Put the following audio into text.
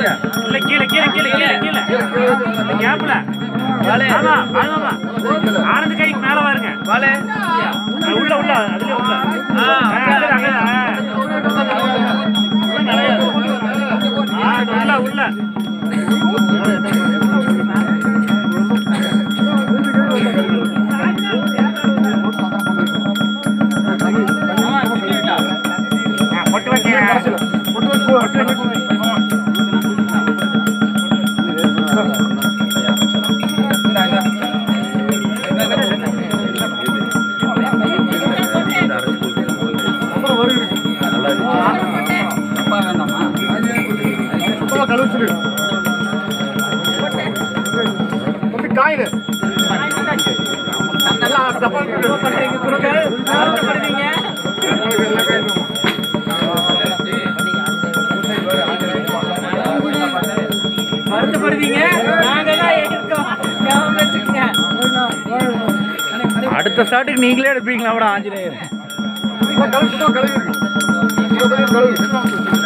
இல்ல கீழே கீழே கீழே கீழே கீழே இந்த கேப்ல ஆமா ஆமா ஆனந்த் கைக்கு மேல பாருங்க ஆ, உள்ள உள்ள அதுல உள்ள ஆ, அங்க, அங்க, ஆ. உள்ள நிறைய ஆ, அது உள்ள உள்ள ஆ, பொட்டு வைக்க காயிடு வருத்தப்படுவீங்க நாங்க தான் இருக்கோம் ஞாபகம் வச்சுக்கங்க அடுத்த ஸ்டார்ட்டுக்கு நீங்களே எடுப்பீங்களா கூட ஆஞ்சநேயர் கழுவி கழுவி கழுவி